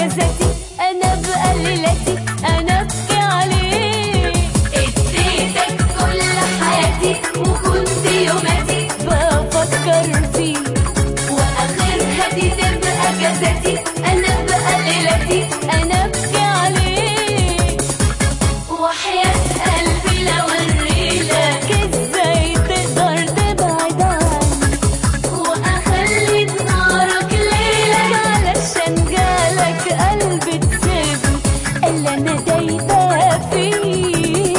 اجازتي انا بقليلتي انا ابكي عليه اديتك كل حياتي وكنت يوماتي بفكر فيه واخرها دي تبقى اجازتي انا بقليلتي انا ابكي عليه وحياة قلبي لو اوريلك ازاي تقدر تبعد عني واخلي نهارك ليلك علشان جالك قلبي تسيبني اللي انا دايبه فيه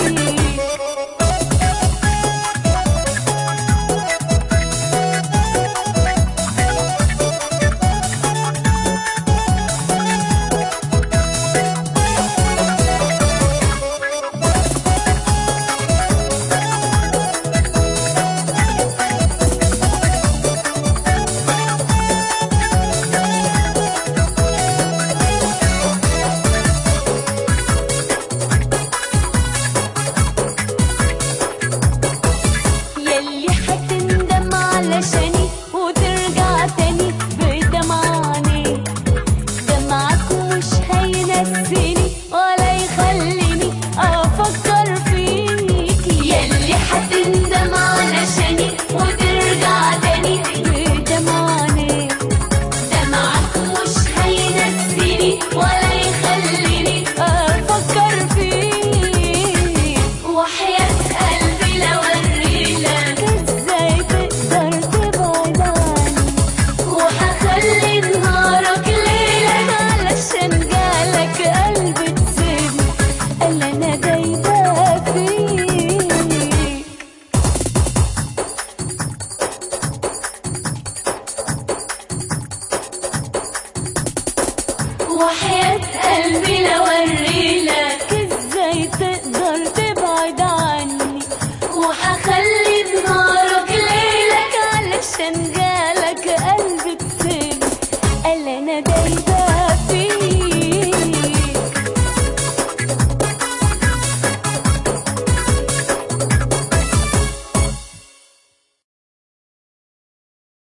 يلي هتندم علشاني وترجع تاني بدمعاني دمعك مش هينسيني ولا يخليني افكر فيك يلي هتندم علشاني وترجع تاني بدمعاني دمعك مش هينسيني ولا يخليني افكر فيك وحياة قلبي لو اوريلك ازاي تقدر تبعد عني وهخلي نهارك ليلك علشان جالك قلبي تسيبني اللي انا دايبه فيه وحياة قلبي لو اوريلك